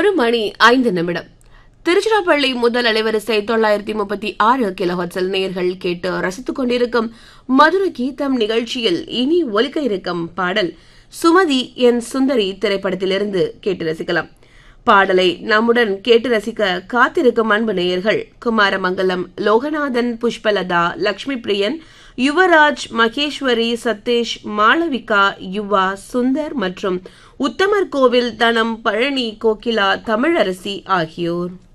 ஒரு மணி ஐந்து நிமிடம் திருச்சிராப்பள்ளி முதல் அலைவரிசை தொள்ளாயிரத்தி முப்பத்தி ஆறு கிலோஹர்ட்ஸில் நேர்கள் கேட்டு ரசித்துக் கொண்டிருக்கும் மதுர கீதம் நிகழ்ச்சியில் இனி ஒலிக்க இருக்கும் பாடல் சுமதி என் சுந்தரி திரைப்படத்திலிருந்து கேட்டு ரசிக்கலாம் பாடலை நம்முடன் கேட்டு ரசிக்க காத்திருக்கும் அன்பு நேயர்கள் குமாரமங்கலம் லோகநாதன் புஷ்பலதா லக்ஷ்மி பிரியன் யுவராஜ் மகேஸ்வரி சதீஷ் மாளவிகா யுவா சுந்தர் மற்றும் உத்தமர் கோவில் தனம் பழனி கோகிலா தமிழரசி ஆகியோர்